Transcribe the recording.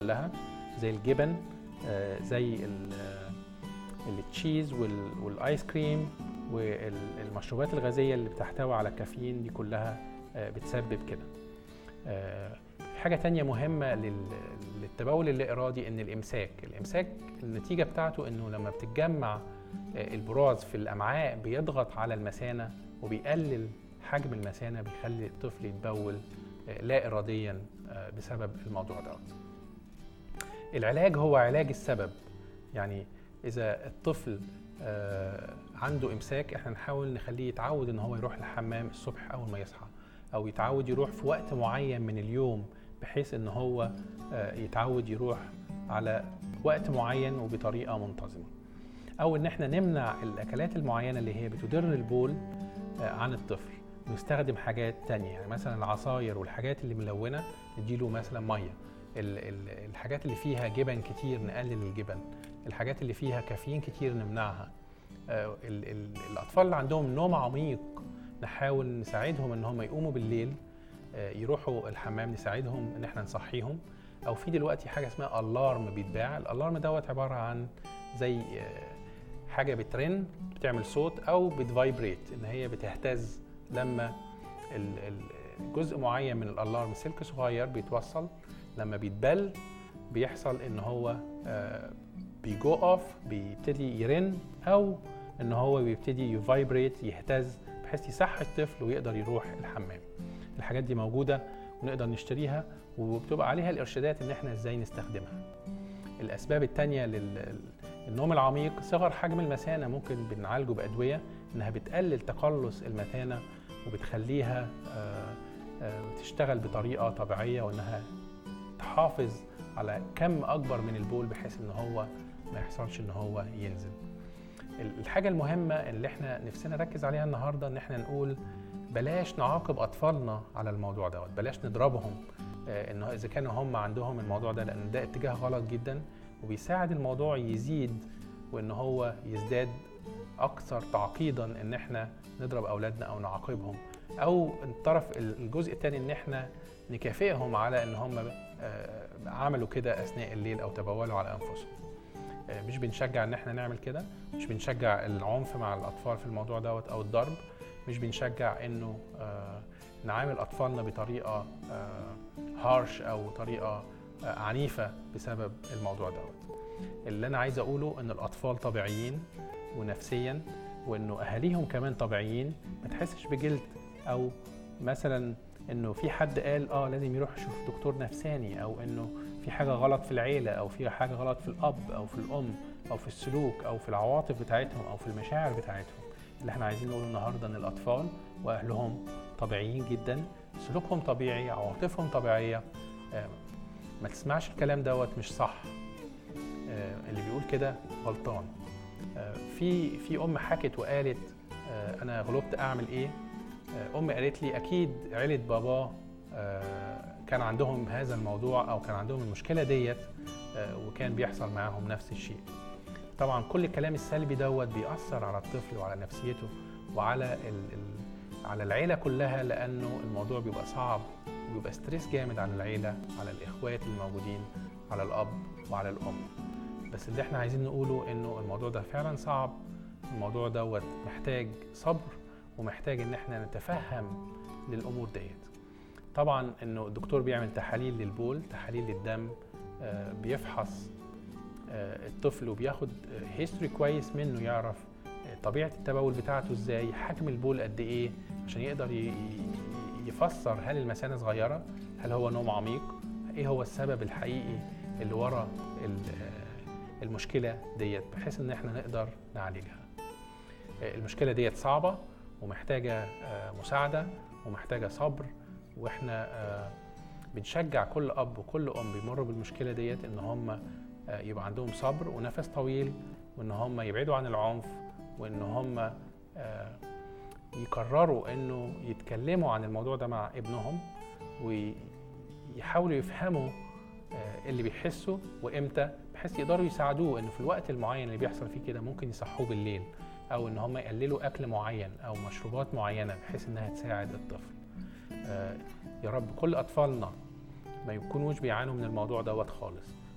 كلها زي الجبن آه، زي ال- آه، التشيز وال- والايس كريم والمشروبات الغازيه اللي بتحتوي على كافيين دي كلها آه، بتسبب كده آه، حاجه تانية مهمه لل- للتبول اللا ارادي ان الامساك الامساك النتيجه بتاعته انه لما بتتجمع آه، البراز في الامعاء بيضغط على المثانه وبيقلل حجم المثانه بيخلي الطفل يتبول آه، لا اراديا آه، بسبب الموضوع دوت العلاج هو علاج السبب يعني اذا الطفل آه، عنده امساك احنا نحاول نخليه يتعود ان هو يروح الحمام الصبح اول ما يصحى او يتعود يروح في وقت معين من اليوم بحيث ان هو آه، يتعود يروح على وقت معين وبطريقه منتظمه او ان احنا نمنع الاكلات المعينه اللي هي بتدر البول آه، عن الطفل نستخدم حاجات تانية يعني مثلا العصاير والحاجات اللي ملونه نديله مثلا ميه ال- ال- الحاجات اللي فيها جبن كتير نقلل الجبن الحاجات اللي فيها كافيين كتير نمنعها آه، ال- ال- الاطفال اللي عندهم نوم عميق نحاول نساعدهم ان هم يقوموا بالليل آه، يروحوا الحمام نساعدهم ان احنا نصحيهم او في دلوقتي حاجه اسمها الارم بيتباع الالارم دوت عباره عن زي آه، حاجه بترن بتعمل صوت او بتفايبريت ان هي بتهتز لما ال- ال- جزء معين من الالارم سلك صغير بيتوصل لما بيتبل بيحصل ان هو آه، بيجو اوف بيبتدي يرن او ان هو بيبتدي يفايبريت يهتز بحيث يصحي الطفل ويقدر يروح الحمام الحاجات دي موجوده ونقدر نشتريها وبتبقى عليها الارشادات ان احنا ازاي نستخدمها الاسباب التانية للنوم العميق صغر حجم المثانه ممكن بنعالجه بادويه انها بتقلل تقلص المثانه وبتخليها آه، آه، تشتغل بطريقه طبيعيه وانها تحافظ على كم اكبر من البول بحيث ان هو ما يحصلش ان هو ينزل ال- الحاجه المهمه اللي احنا نفسنا نركز عليها النهارده ان احنا نقول بلاش نعاقب اطفالنا على الموضوع دوت بلاش نضربهم آه، انه اذا كانوا هم عندهم الموضوع ده لان ده اتجاه غلط جدا وبيساعد الموضوع يزيد وان هو يزداد اكثر تعقيدا ان احنا نضرب اولادنا او نعاقبهم او الطرف الجزء الثاني ان احنا نكافئهم على ان هم آه، عملوا كده اثناء الليل او تبولوا على انفسهم آه، مش بنشجع ان احنا نعمل كده مش بنشجع العنف مع الاطفال في الموضوع دوت او الضرب مش بنشجع انه آه، نعامل اطفالنا بطريقه هارش او طريقه آه، عنيفه بسبب الموضوع دوت اللي انا عايز اقوله ان الاطفال طبيعيين ونفسيا وانه اهاليهم كمان طبيعيين ما تحسش بجلد او مثلا انه في حد قال اه لازم يروح يشوف دكتور نفساني او انه في حاجه غلط في العيله او في حاجه غلط في الاب او في الام او في السلوك او في العواطف بتاعتهم او في المشاعر بتاعتهم اللي احنا عايزين نقوله النهارده ان الاطفال واهلهم طبيعيين جدا سلوكهم طبيعي عواطفهم طبيعيه آه، ما تسمعش الكلام دوت مش صح آه، اللي بيقول كده غلطان آه، في في ام حكت وقالت آه، انا غلبت اعمل ايه آه، امي قالت لي اكيد عيله بابا آه، كان عندهم هذا الموضوع او كان عندهم المشكله ديت آه، وكان بيحصل معاهم نفس الشيء طبعا كل الكلام السلبي دوت بيأثر على الطفل وعلى نفسيته وعلى ال ال على العيله كلها لانه الموضوع بيبقى صعب وبيبقى ستريس جامد على العيله على الاخوات الموجودين على الاب وعلى الام بس اللي احنا عايزين نقوله انه الموضوع ده فعلا صعب الموضوع دوت محتاج صبر ومحتاج ان احنا نتفهم للامور ديت طبعا انه الدكتور بيعمل تحاليل للبول تحاليل للدم آه، بيفحص آه، الطفل وبياخد هيستوري كويس منه يعرف آه، طبيعه التبول بتاعته ازاي حجم البول قد ايه عشان يقدر ي- ي- يفسر هل المثانه صغيره هل هو نوم عميق ايه هو السبب الحقيقي اللي ورا ال- آه، المشكله ديت بحيث ان احنا نقدر نعالجها آه، المشكله ديت صعبه ومحتاجه آه، مساعده ومحتاجه صبر واحنا آه، بنشجع كل اب وكل ام بيمروا بالمشكله ديت ان هم آه، يبقى عندهم صبر ونفس طويل وان هم يبعدوا عن العنف وان هم آه، يقرروا انه يتكلموا عن الموضوع ده مع ابنهم ويحاولوا يفهموا آه، اللي بيحسوا وامتى بحيث يقدروا يساعدوه انه في الوقت المعين اللي بيحصل فيه كده ممكن يصحوه بالليل او ان هم يقللوا اكل معين او مشروبات معينه بحيث انها تساعد الطفل آه، يا رب كل اطفالنا ما يكونوش بيعانوا من الموضوع دوت خالص